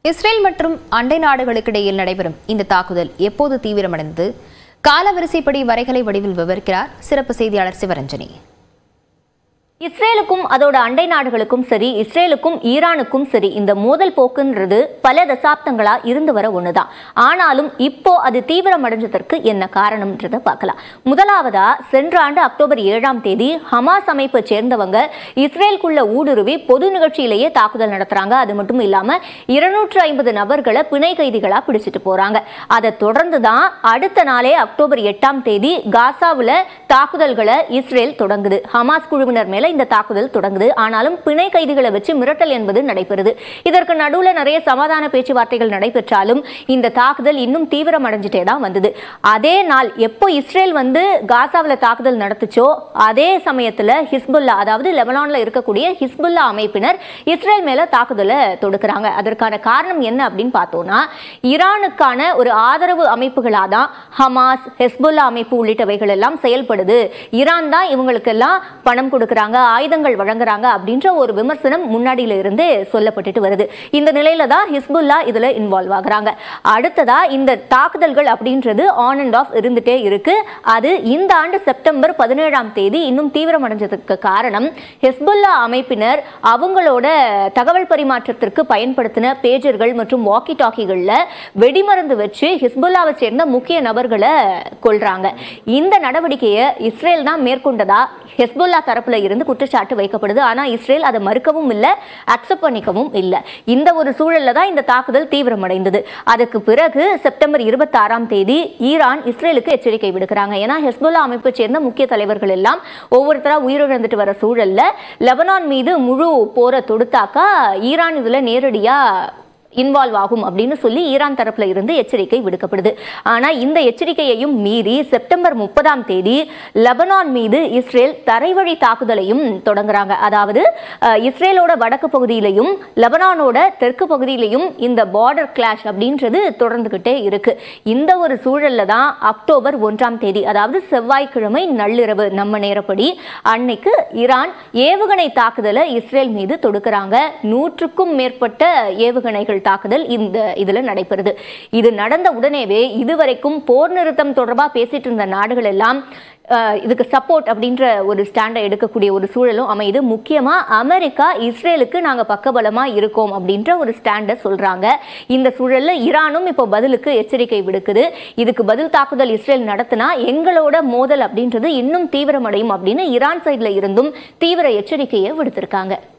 Israel மற்றும் அண்டை நாடுகளுக்கு இடையில் நடைபெறும் இந்த தாக்குதல் எப்போது தீவிரமடைந்தது காலவரிசைப்படி வரைகலை வடிவில் விவரிக்கிறார் சிறப்பு செய்தியாளர் சிவரஞ்சனி இஸ்ரேலுக்கும் அதோட அண்டை நாடுகளுக்கும் சரி இஸ்ரேலுக்கும் ஈரானுக்கும் சரி இந்த மோதல் போக்குன்றது பல தசாப்தங்களா இருந்து வர ஒண்ணுதான் ஆனாலும் இப்போ அது தீவிரமடைஞ்சதற்கு என்ன காரணம்ன்றத பார்க்கலாம் முதலாவதா சென்ற ஆண்டு அக்டோபர் ஏழாம் தேதி ஹமாஸ் அமைப்பை சேர்ந்தவங்க இஸ்ரேலுக்குள்ள ஊடுருவி பொது நிகழ்ச்சியிலேயே தாக்குதல் நடத்துறாங்க அது மட்டும் இல்லாம இருநூற்று ஐம்பது நபர்களை பிணை கைதிகளா பிடிச்சிட்டு போறாங்க அதை தொடர்ந்து தான் அடுத்த நாளே அக்டோபர் எட்டாம் தேதி காசாவுல தாக்குதல்களை இஸ்ரேல் தொடங்குது ஹமாஸ் குழுவினர் மேல இந்த தாக்குதல் தொடங்குது ஆனாலும் பிணை கைதிகளை வச்சு மிரட்டல் என்பது நடைபெறுது இதற்கு நடுவுல நிறைய சமாதான பேச்சுவார்த்தைகள் நடைபெற்றாலும் இந்த தாக்குதல் இன்னும் தீவிரம் அடைஞ்சிட்டே தான் வந்தது அதே நாள் எப்போ இஸ்ரேல் வந்து காசாவில் தாக்குதல் நடத்துச்சோ அதே சமயத்துல ஹிஸ்புல்லா அதாவது லெபனான்ல இருக்கக்கூடிய ஹிஸ்புல்லா அமைப்பினர் இஸ்ரேல் மேல தாக்குதலை தொடுக்கிறாங்க அதற்கான காரணம் என்ன அப்படின்னு பார்த்தோம்னா ஈரானுக்கான ஒரு ஆதரவு அமைப்புகளா தான் ஹமாஸ் ஹெஸ்புல்லா அமைப்பு உள்ளிட்டவைகள் எல்லாம் செயல்படுது ஈரான் தான் இவங்களுக்கெல்லாம் பணம் கொடுக்கறாங்க ஆயுதங்கள் வழங்குறாங்க அப்படின்ற ஒரு விமர்சனம் முன்னாடியில இருந்தே சொல்லப்பட்டுட்டு வருது இந்த நிலையில தான் ஹிஸ்புல்லா இதுல இன்வால்வ் ஆகுறாங்க அடுத்ததா இந்த தாக்குதல்கள் அப்படின்றது ஆன் அண்ட் ஆஃப் இருந்துட்டே இருக்கு அது இந்த ஆண்டு செப்டம்பர் பதினேழாம் தேதி இன்னும் தீவிரமடைஞ்சதுக்கு காரணம் ஹெஸ்புல்லா அமைப்பினர் அவங்களோட தகவல் பரிமாற்றத்திற்கு பயன்படுத்தின பேஜர்கள் மற்றும் வாக்கி டாக்கிகள்ல வெடிமருந்து வச்சு ஹிஸ்புல்லாவை சேர்ந்த முக்கிய நபர்களை கொல்றாங்க இந்த நடவடிக்கையை இஸ்ரேல் தான் மேற்கொண்டதா ஹெஸ்புல்லா தரப்புல இருந்து குற்றச்சாட்டு வைக்கப்படுது ஆனா இஸ்ரேல் அதை மறுக்கவும் இல்லை அக்செப்ட் பண்ணிக்கவும் இல்லை இந்த ஒரு சூழல்ல தான் இந்த தாக்குதல் தீவிரமடைந்தது அதுக்கு பிறகு செப்டம்பர் இருபத்தி ஆறாம் தேதி ஈரான் இஸ்ரேலுக்கு எச்சரிக்கை விடுக்கிறாங்க ஏன்னா ஹெஸ்புல்லா அமைப்பை சேர்ந்த முக்கிய தலைவர்கள் எல்லாம் ஒவ்வொருத்தரா உயிரிழந்துட்டு வர சூழல்ல லெபனான் மீது முழு போரை தொடுத்தாக்கா ஈரான் இதுல நேரடியா இன்வால்வ் ஆகும் அப்படின்னு சொல்லி ஈரான் தரப்புல இருந்து எச்சரிக்கை விடுக்கப்படுது ஆனா இந்த எச்சரிக்கையையும் மீறி செப்டம்பர் முப்பதாம் தேதி லெபனான் மீது இஸ்ரேல் தரைவழி தாக்குதலையும் தொடங்குறாங்க அதாவது அஹ், இஸ்ரேலோட வடக்கு பகுதியிலையும் லெபனானோட தெற்கு பகுதியிலையும் இந்த பார்டர் கிளாஷ் அப்படின்றது தொடர்ந்துகிட்டே இருக்கு இந்த ஒரு சூழல்ல தான் அக்டோபர் ஒன்றாம் தேதி அதாவது செவ்வாய்க்கிழமை நள்ளிரவு நம்ம நேரப்படி அன்னைக்கு ஈரான் ஏவுகணை தாக்குதலை இஸ்ரேல் மீது தொடுக்கிறாங்க நூற்றுக்கும் மேற்பட்ட ஏவுகணைகள் தாக்குதல் இந்த இதுல நடைபெறுது இது நடந்த உடனேவே இதுவரைக்கும் போர் நிறுத்தம் தொடர்பா பேசிட்டு இருந்த நாடுகள் எல்லாம் அஹ், இதுக்கு சப்போர்ட் அப்படின்ற ஒரு ஸ்டாண்டை எடுக்கக்கூடிய ஒரு சூழலும் அமையுது முக்கியமா அமெரிக்கா இஸ்ரேலுக்கு நாங்க பக்கபலமா இருக்கோம் அப்படின்ற ஒரு ஸ்டாண்டை சொல்றாங்க இந்த சூழல்ல ஈரானும் இப்போ பதிலுக்கு எச்சரிக்கை விடுக்குது இதுக்கு பதில் தாக்குதல் இஸ்ரேல் நடத்தினா எங்களோட மோதல் அப்படின்றது இன்னும் தீவிரமடையும் அப்படின்னு ஈரான் சைட்ல இருந்தும் தீவிர எச்சரிக்கையை விடுத்திருக்காங்க